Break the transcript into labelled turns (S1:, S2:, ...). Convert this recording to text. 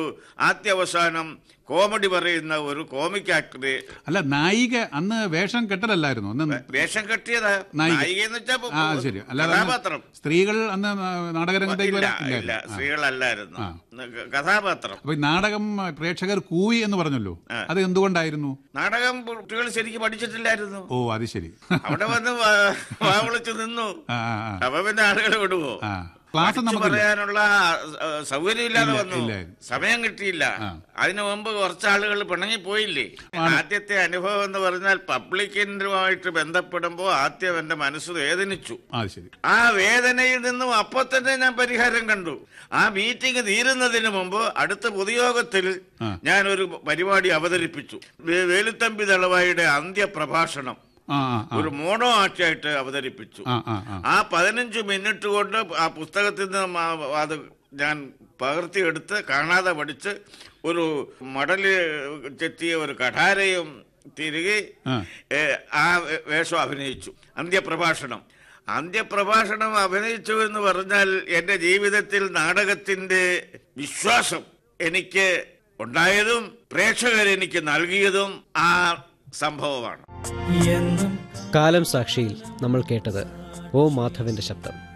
S1: ആദ്യാവസാനം comedy പറയുന്ന ഒരു comic ആക്ടറെ
S2: അല്ല നായിക അന്ന് വേഷം കെട്ടലല്ലായിരുന്നു അന്ന്
S1: വേഷം കെട്ടിയതാ
S2: നായിക.
S1: നായിക എന്ന് വെച്ചാ
S2: ആ ശരി അല്ലാതെ അന്ന്
S1: കഥാപാത്രം
S2: സ്ത്രീകൾ അന്ന് നാടകരംഗത്തേക്ക്
S1: ഇല്ല
S2: വരാൻ
S1: ഇല്ല
S2: ഇല്ലായിരുന്നു. ആ.
S1: സ്ത്രീകളല്ലായിരുന്നു കഥാപാത്രം
S2: അപ്പൊ ഈ നാടകം പ്രേക്ഷകർ കൂവി എന്ന് പറഞ്ഞല്ലോ അത് എന്തുകൊണ്ടായിരുന്നു
S1: നാടകം കുട്ടികൾ ശരിക്കും പഠിച്ചിട്ടില്ലായിരുന്നു
S2: ഓ അത് ശരി
S1: അവിടെ വന്ന് വാ- വാ വിളിച്ച് നിന്നു
S2: ആ ആ, ആ.
S1: അപ്പൊ പിന്നെ ആളുകൾ വിടുവോ
S2: ആ ക്ലാസ്
S1: പഠിച്ചു
S2: നമുക്കില്ല
S1: പറയാനുള്ള ആ, സൗകര്യം ഇല്ലാതെ വന്നു
S2: ഇല്ലായിരുന്നു.
S1: സമയം കിട്ടിയില്ല അതിനു മുമ്പ് കുറച്ച് ആളുകൾ പിണങ്ങി പോയില്ലേ ആദ്യത്തെ അനുഭവം എന്ന് പറഞ്ഞാൽ പബ്ലിക്കിനുമായിട്ട് ബന്ധപ്പെടുമ്പോൾ ആദ്യം എന്റെ മനസ്സ് വേദനിച്ചു
S2: ആ ശരി
S1: ആ വേദനയിൽ നിന്നും അപ്പൊ തന്നെ ഞാൻ പരിഹാരം കണ്ടു ആ മീറ്റിംഗ് തീരുന്നതിന് മുമ്പ് അടുത്ത പൊതുയോഗത്തിൽ ഞാൻ ഒരു പരിപാടി അവതരിപ്പിച്ചു വേ- വേലുത്തമ്പി ദളവായുടെ അന്ത്യപ്രഭാഷണം
S2: ആ ആ ആ
S1: ഒരു മോണോ ആക്റ്റായിട്ട് അവതരിപ്പിച്ചു
S2: ആ ആ ആ
S1: ആ പതിനഞ്ച് മിനിറ്റ് കൊണ്ട് ആ പുസ്തകത്തിൽ നിന്ന് മ- അത് ഞാൻ പകർത്തിയെടുത്ത് കാണാതെ പഠിച്ച് ഒരു മടല് ചെത്തിയ ഒരു കഠാരയും തിരികെ
S2: ആ.
S1: ഏ, ആ വേ- വേഷം അഭിനയിച്ചു അന്ത്യപ്രഭാഷണം അന്ത്യപ്രഭാഷണം അഭിനയിച്ചു എന്ന് പറഞ്ഞാൽ എൻ്റെ ജീവിതത്തിൽ നാടകത്തിൻ്റെ വിശ്വാസം എനിക്ക് ഉണ്ടായതും പ്രേക്ഷകർ എനിക്ക് നൽകിയതും ആ സംഭവമാണ്
S3: കാലം സാക്ഷിയിൽ നമ്മൾ കേട്ടത് ഓ മാധവന്റെ ശബ്ദം